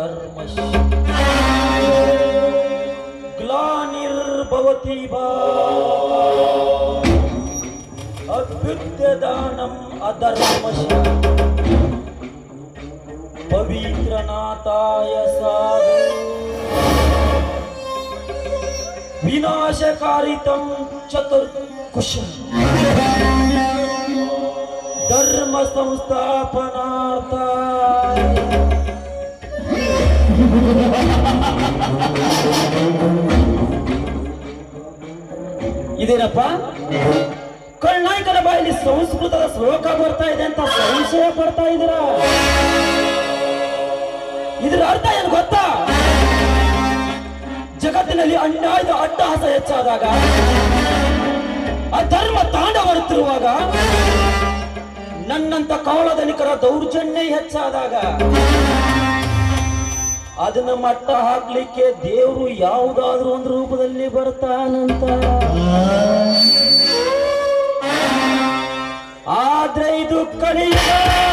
ಅಧರ್ಮಶ್ಯ ಗ್ಲಾನಿರ್ಭವತಿ ಭಾ ಅಭ್ಯುತ್ಯದಾನಂ ಅಧರ್ಮಶ್ಯ ಪವಿತ್ರನಾಥಾಯ ಸಾಧು ವಿನಾಶಕಾರಿತಂ ಚತುರ್ಕುಶ ಧರ್ಮ ಸಂಸ್ಥಾಪನಾರ್ಥ ಇದೇನಪ್ಪ ಕಳ್ನಾಯಕನ ಬಾಯಲ್ಲಿ ಸಂಸ್ಕೃತದ ಶ್ಲೋಕ ಬರ್ತಾ ಇದೆ ಅಂತ ಸಂಶಯ ಪಡ್ತಾ ಇದ್ದೀರಾ ಇದರ ಅರ್ಥ ಏನು ಗೊತ್ತಾ ಜಗತ್ತಿನಲ್ಲಿ ಅನ್ಯಾಯದ ಅಟ್ಟಹಾಸ ಹೆಚ್ಚಾದಾಗ ಅಧರ್ಮ ತಾಂಡವರುತ್ತಿರುವಾಗ ನನ್ನಂತ ಕವಳದನಿಕರ ದೌರ್ಜನ್ಯ ಹೆಚ್ಚಾದಾಗ ಅದನ್ನ ಮಟ್ಟ ಹಾಕ್ಲಿಕ್ಕೆ ದೇವರು ಯಾವುದಾದ್ರೂ ಒಂದು ರೂಪದಲ್ಲಿ ಬರ್ತಾನಂತ ಆದ್ರೆ ಇದು ಕಲಿಯುಗ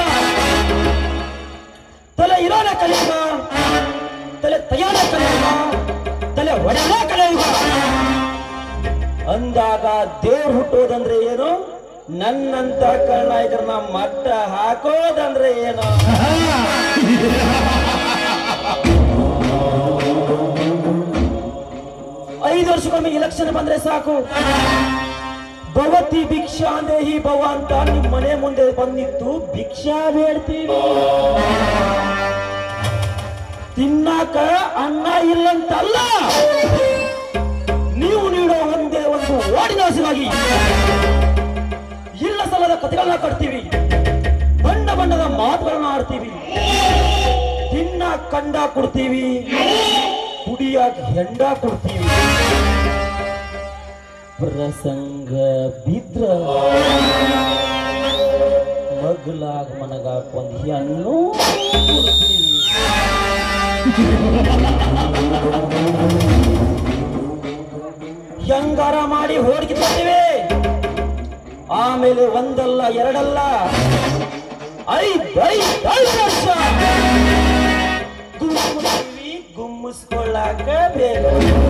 ತಲೆ ಇರೋನ ಕಲಿಯುಗ ತಲೆ ತಯಾರ ಕಲಿಯುಗ ತಲೆ ಒಡೆದ ಕಲಿಯುಗ ಅಂದಾಗ ದೇವ್ರು ಹುಟ್ಟೋದಂದ್ರೆ ಏನು ನನ್ನಂತ ಕರ್ನಾಯಕರನ್ನ ಮಟ್ಟ ಹಾಕೋದಂದ್ರೆ ಏನು ಐದು ವರ್ಷಕ್ಕೊಮ್ಮೆ ಎಲೆಕ್ಷನ್ ಬಂದ್ರೆ ಸಾಕು ಭವತಿ ಭಿಕ್ಷಾ ದೇಹಿ ಭವ ಅಂತ ನಿಮ್ ಮನೆ ಮುಂದೆ ಬಂದಿತ್ತು ಭಿಕ್ಷಾ ಬೇಡ್ತೀವಿ ತಿನ್ನಾಕ ಅನ್ನ ಇಲ್ಲಂತಲ್ಲ ನೀವು ನೀಡೋ ಒಂದೇ ಒಂದು ಓಡಿನ ಹಸಿವಾಗಿ ಇಲ್ಲ ಸಲ್ಲದ ಕಥೆಗಳನ್ನ ಕಟ್ತೀವಿ ಬಣ್ಣ ಬಣ್ಣದ ಮಾತುಗಳನ್ನ ಆಡ್ತೀವಿ ತಿನ್ನ ಕಂಡ ಕೊಡ್ತೀವಿ ಕುಡಿಯಾಕ ಹೆಂಡ ಕೊಡ್ತೀವಿ ಪ್ರಸಂಗ ಬಿದ್ರ ಮಗ್ಲಾಗ ಮನಗಾಕ ಒಂದು ಹೆಣ್ಣು ಕೊಡ್ತೀವಿ ಹೆಂಗಾರ ಮಾಡಿ ಹೋಡಿಕೆ ತರ್ತೀವಿ ಆಮೇಲೆ ಒಂದಲ್ಲ ಎರಡಲ್ಲ ಐದ್ ಐದ್ ಐದು ವರ್ಷ ಗುಮ್ಮಿಸ್ತೀವಿ ಗುಮ್ಮಿಸ್ಕೊಳ್ಳಾಕ ಬೇಕು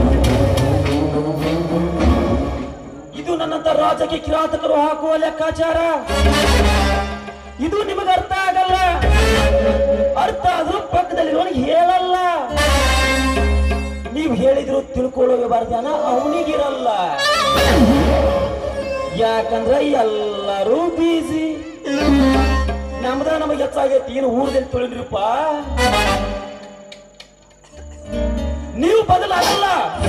ಇದು ನನ್ನಂತ ರಾಜಕೀಯ ಕಿರಾತಕರು ಹಾಕುವ ಲೆಕ್ಕಾಚಾರ ಇದು ನಿಮಗೆ ಅರ್ಥ ಆಗಲ್ಲ ಅರ್ಥ ಆದ್ರೂ ಪಕ್ಕದಲ್ಲಿರೋನಿಗೆ ಹೇಳಲ್ಲ ನೀವು ಹೇಳಿದ್ರು ತಿಳ್ಕೊಳ್ಳೋ ವ್ಯವಹಾರದಾನ ಅವನಿಗಿರಲ್ಲ ಯಾಕಂದ್ರೆ ಎಲ್ಲರೂ ಬೀಸಿ ನಮ್ದ ನಮಗೆ ಹೆಚ್ಚಾಗೈತಿ ಏನು ಊರ್ದಲ್ಲಿ ತಿಳಿದ್ರಿಪ್ಪ ನೀವು ಬದಲಾಗಲ್ಲ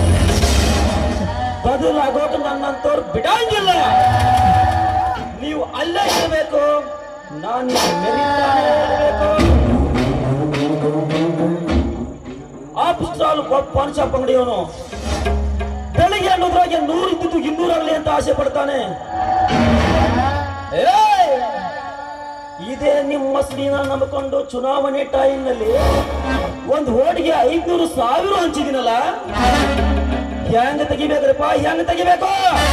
ಬದಲಾಗೋಕ ನನ್ನಂತವ್ರು ಬಿಡಂಗಿಲ್ಲ ನೀವು ಅಲ್ಲೇ ಇರಬೇಕು ನಾನು ಮೆರೀತಾನೆ ಇರಬೇಕು ಆಫೀಸ್ಟ್ರಾಲ್ ಪಾನ್ ಶಾಪ್ ಅಂಗಡಿಯವನು ಬೆಳಿಗ್ಗೆ ಅನ್ನೋದ್ರಾಗೆ ನೂರು ಇದ್ದಿದ್ದು ಇನ್ನೂರು ಆಗಲಿ ಅಂತ ಆಸೆ ಪಡ್ತಾನೆ ಏಯ್! ಇದೇ ನಿಮ್ಮ ಮಸಡಿನ ನಂಬಿಕೊಂಡು ಚುನಾವಣೆ ಟೈಮ್ನಲ್ಲಿ ಒಂದು ಹೋಡಿಗೆ ಐದ್ನೂರು ಸಾವಿರ ಹಂಚಿದಿನಲ್ಲ ಹೆಂಗ ತೆಗಿಬೇಕ್ರಪ್ಪ ಹೆಂಗ ತೆಗಿಬೇಕು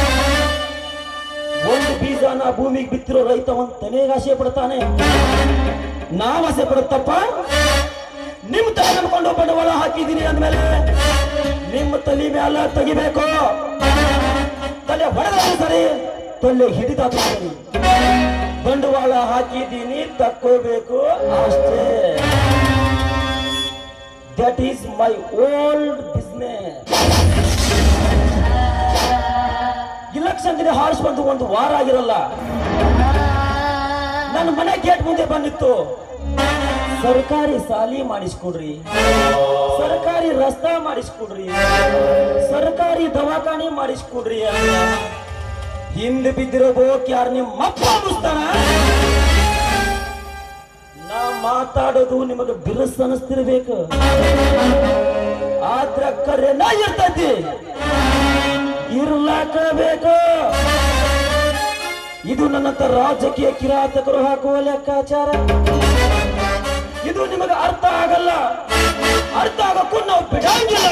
ಒಂದು ಬೀಜನ ಭೂಮಿಗೆ ಬಿತ್ತಿರೋ ರೈತ ಒಂದು ತನೆಗೆ ಆಸೆ ಪಡ್ತಾನೆ ನಾವ್ ಆಸೆ ಪಡುತ್ತಪ್ಪ ನಿಮ್ ತಲೆ ನಂಬ್ಕೊಂಡು ಬಂಡವಾಳ ಹಾಕಿದೀನಿ ಅಂದ್ಮೇಲೆ ನಿಮ್ಮ ತಲೆ ಮ್ಯಾಲ ತೆಗಿಬೇಕು ತಲೆ ಹೊಡೆದಾದ್ರೂ ಸರಿ ತಲೆ ಹಿಡಿದಾದ್ರೂ ಸರಿ ಬಂಡವಾಳ ಹಾಕಿದ್ದೀನಿ ತಕ್ಕೋಬೇಕು ಅಷ್ಟೇ that is my old business election ದಿನ ಹಾರಿಸ್ಬಂದು ಒಂದು ವಾರ ಆಗಿರಲ್ಲ ನನ್ನ ಮನೆ ಗೇಟ್ ಮುಂದೆ ಬಂದಿತ್ತು ಸರ್ಕಾರಿ ಸಾಲಿ ಮಾಡಿಸ್ಕೊಡ್ರಿ ಸರ್ಕಾರಿ ರಸ್ತಾ ಮಾಡಿಸ್ಕೊಡ್ರಿ ಸರ್ಕಾರಿ ದವಾಖಾನೆ ಮಾಡಿಸ್ಕೊಡ್ರಿ ಅಂತ ಹಿಂದೆ ಬಿದ್ದಿರೋ ಬೋಕ್ ಯಾರು ನಿಮ್ಮ ಅಪ್ಪ ಮುಸ್ತಾನ ನಾ ಮಾತಾಡೋದು ನಿಮಗೆ ಬಿರುಸ್ ಅನಿಸ್ತಿರ್ಬೇಕು ಆದ್ರ ಕರೆನ ಇರ್ತೈತಿ ಇರ್ಲಾಕ ಬೇಕು ಇದು ನನ್ನಂತ ರಾಜಕೀಯ ಕಿರಾತಕರು ಹಾಕುವ ಲೆಕ್ಕಾಚಾರ ಇದು ನಿಮಗೆ ಅರ್ಥ ಆಗಲ್ಲ ಅರ್ಥ ಆಗಕ್ಕೂ ನಾವು ಬಿಡಂಗಿಲ್ಲ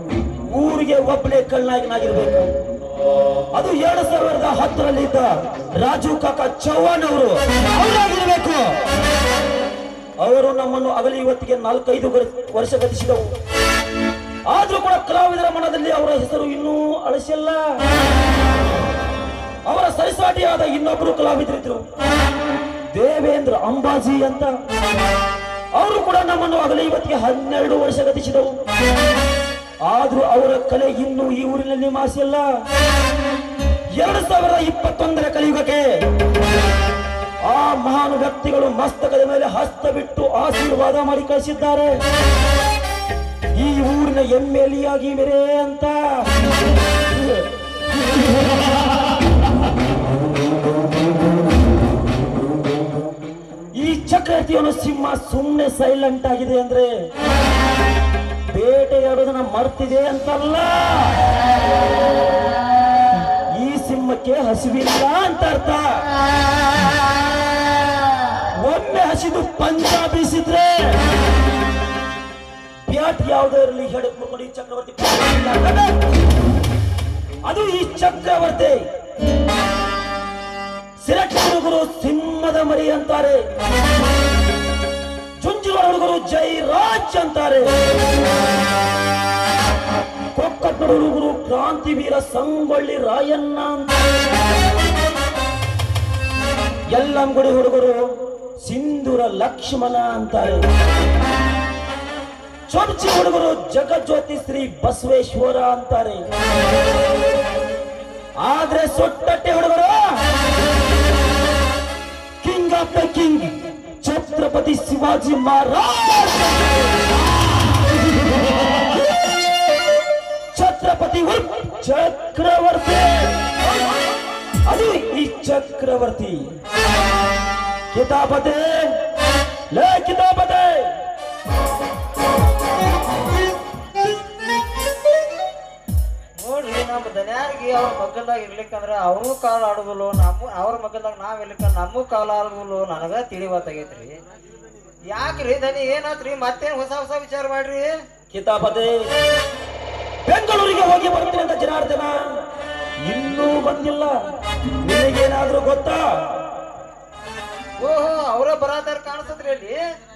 ಊರಿಗೆ ಒಬ್ಬನೇ ಕಳ್ಳನಾಗಿನಾಗಿರ್ಬೇಕು ಅದು ಎರಡು ಸಾವಿರದ ಹತ್ತರಲ್ಲಿದ್ದ ರಾಜು ಕಾಕ ಚೌಹಾಣ್ ಅವರು ಅವರಾಗಿರಬೇಕು ಅವರು ನಮ್ಮನ್ನು ಅಗಲಿ ಇವತ್ತಿಗೆ ನಾಲ್ಕೈದು ವರ್- ವರ್ಷ ಗತಿಸಿದವು ಆದ್ರೂ ಕೂಡ ಕಲಾವಿದರ ಮನದಲ್ಲಿ ಅವರ ಹೆಸರು ಇನ್ನೂ ಅಳಿಸಿಲ್ಲ ಅವರ ಸರಿಸಾಟಿಯಾದ ಇನ್ನೊಬ್ಬರು ಕಲಾವಿದರಿದ್ರು ದೇವೇಂದ್ರ ಅಂಬಾಜಿ ಅಂತ ಅವರು ಕೂಡ ನಮ್ಮನ್ನು ಅಗಲಿ ಇವತ್ತಿಗೆ ಹನ್ನೆರಡು ವರ್ಷ ಗತಿಸಿದವು ಆದ್ರೂ ಅವರ ಕಲೆ ಇನ್ನೂ ಈ ಊರಿನಲ್ಲಿ ಮಾಸಿಲ್ಲ ಎರಡು ಸಾವಿರದ ಇಪ್ಪತ್ತೊಂದರ ಕಲಿಯುಗಕ್ಕೆ ಆ ಮಹಾನ್ ವ್ಯಕ್ತಿಗಳು ಮಸ್ತಕದ ಮೇಲೆ ಹಸ್ತ ಬಿಟ್ಟು ಆಶೀರ್ವಾದ ಮಾಡಿ ಕಳಿಸಿದ್ದಾರೆ ಈ ಊರಿನ ಎಮ್ಮೆಲಿಯಾಗಿ ಮೇರೆ ಅಂತ ಈ ಚಕ್ರವರ್ತಿಯವನು ಸಿಂಹ ಸುಮ್ಮನೆ ಸೈಲೆಂಟ್ ಆಗಿದೆ ಅಂದ್ರೆ ಬೇಟೆಯಾಡೋದನ್ನ ಮರ್ತಿದೆ ಅಂತಲ್ಲ ಈ ಸಿಂಹಕ್ಕೆ ಹಸಿವಿಲ್ಲ ಅಂತ ಅರ್ಥ ಒಮ್ಮೆ ಹಸಿದು ಪಂಜ ಬೀಸಿದ್ರೆ ಬ್ಯಾಟ್ ಯಾವುದೇ ಇರಲಿ ಹೇಳಕ್ ನೋಡಿ ಈ ಚಕ್ರವರ್ತಿ ಅದು ಈ ಚಕ್ರವರ್ತಿ ಸಿರಟ್ ಹುಡುಗರು ಸಿಂಹದ ಮರಿ ಅಂತಾರೆ ಚುಂಚುಳ ಹುಡುಗರು ಜೈ ರಾಜ್ ಅಂತಾರೆ ಕೊಕ್ಕಟ್ಟ ಹುಡುಗರು ಕ್ರಾಂತಿವೀರ ಸಂಗೊಳ್ಳಿ ರಾಯಣ್ಣ ಅಂತಾರೆ ಯಲ್ಲಂಗುಡಿ ಹುಡುಗರು ಸಿಂಧೂರ ಲಕ್ಷ್ಮಣ ಅಂತಾರೆ ಚೊಡ್ಚಿ ಹುಡುಗರು ಜಗಜ್ಯೋತಿ ಶ್ರೀ ಬಸವೇಶ್ವರ ಅಂತಾರೆ ಆದ್ರೆ ಸೊಟ್ಟಟ್ಟೆ ಹುಡುಗರು king of the king Chhatrapati Shivaji Maharaj Chhatrapati ಉರ್ಫ್ ಚಕ್ರವರ್ತಿ ಅದು ಈ ಚಕ್ರವರ್ತಿ ಕಿತಾಪತೆ ಲೇ ಕಿತಾಪತೆ ನೋಡ್ರಿ ನಮ್ಮ ದನ್ಯಾರಿಗೆ ಅವ್ರ ಮಗ್ಗಲ್ದಾಗ ಇರ್ಲಿಕ್ಕಂದ್ರ ಅವ್ರೂ ಕಾಲ ಆಡುದಿಲ್ಲ ನಮ್ಮ ಅವ್ರ ಮಗ್ಗಲ್ದಾಗ ನಾವ್ ಇರ್ಲಿಕ್ಕ ನಮಗೂ ಕಾಲ ಆಡುದಿಲ್ಲ ನನಗ ತಿಳಿವತ್ತಾಗೈತ್ರಿ ಯಾಕ್ರಿ ದನಿ ಏನಾತ್ರಿ ಮತ್ತೇನ್ ಹೊಸ ಹೊಸ ವಿಚಾರ ಮಾಡ್ರಿ ಕಿತಾಪತೆ ಬೆಂಗಳೂರಿಗೆ ಹೋಗಿ ಬರ್ತೀನಿ ಅಂತ ಜನಾರ್ದನ ಇನ್ನೂ ಬಂದಿಲ್ಲ ನಿನಗೇನಾದ್ರೂ ಗೊತ್ತಾ ಓಹೋ ಅವ್ರ ಬರಾತಾರ ಕಾಣಿಸ್ತದ್ರಿ ಅಲ್ಲಿ